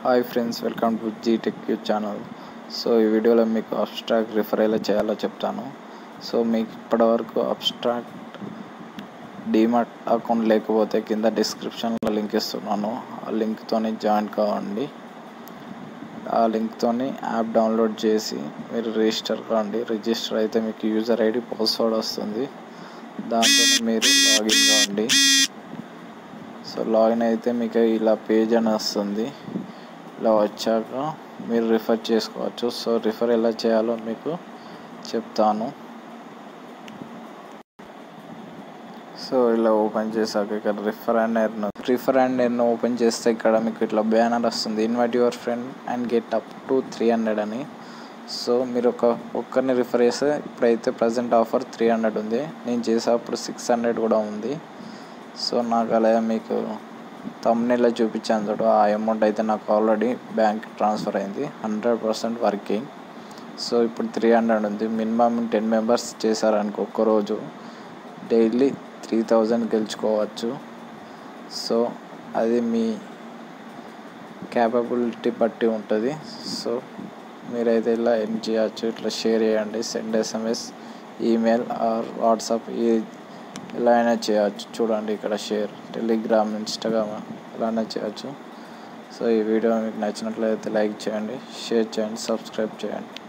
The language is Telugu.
hi friends welcome to G tech U channel so ఈ వీడియోలో మీకు అబ్స్ట్రాక్ట్ రిఫర్ ఎలా చేయాలో చెప్తాను సో మీకు ఇప్పటివరకు అబ్స్ట్రాక్ట్ డీమార్ట్ అకౌంట్ లేకపోతే కింద డిస్క్రిప్షన్లో లింక్ ఇస్తున్నాను ఆ లింక్తోని జాయిన్ కావండి ఆ లింక్తోని యాప్ డౌన్లోడ్ చేసి మీరు రిజిస్టర్ కావండి రిజిస్టర్ అయితే మీకు యూజర్ ఐడి పాస్వర్డ్ వస్తుంది దాంతో మీరు లాగిన్ కావండి సో లాగిన్ అయితే మీకు ఇలా పేజ్ అని వస్తుంది ఇలా వచ్చాక మీరు రిఫర్ చేసుకోవచ్చు సో రిఫర్ ఎలా చేయాలో మీకు చెప్తాను సో ఇలా ఓపెన్ చేశాక ఇక్కడ refer and earn refer and earn open చేస్తే ఇక్కడ మీకు ఇట్లా బ్యానర్ వస్తుంది invite your friend and get up to three hundred అని సో మీరు ఒక ఒక్కరిని రిఫర్ చేస్తే ఇప్పుడైతే ప్రజెంట్ ఆఫర్ త్రీ హండ్రెడ్ ఉంది నేను చేసేటప్పుడు సిక్స్ హండ్రెడ్ కూడా ఉంది సో నాకు అలా మీకు తమ్నేలో చూపించాను చూడు ఆ అమౌంట్ అయితే నాకు ఆల్రెడీ బ్యాంక్ ట్రాన్స్ఫర్ అయింది హండ్రెడ్ పర్సెంట్ వర్కింగ్ సో ఇప్పుడు త్రీ హండ్రెడ్ ఉంది మినిమం టెన్ మెంబర్స్ చేశారనుకో ఒక్కరోజు డైలీ త్రీ థౌజండ్ గెలుచుకోవచ్చు సో అది మీ క్యాపబిలిటీ బట్టి ఉంటుంది సో మీరైతే ఇలా ఎన్ చేయొచ్చు ఇట్లా షేర్ చేయండి send SMS email or WhatsApp ఈ ఎలా అయినా చేయవచ్చు చూడండి ఇక్కడ షేర్ టెలిగ్రామ్ ఇన్స్టాగ్రామ్ ఎలానే చేయవచ్చు సో ఈ వీడియో మీకు నచ్చినట్లయితే లైక్ చేయండి షేర్ చేయండి సబ్స్క్రైబ్ చేయండి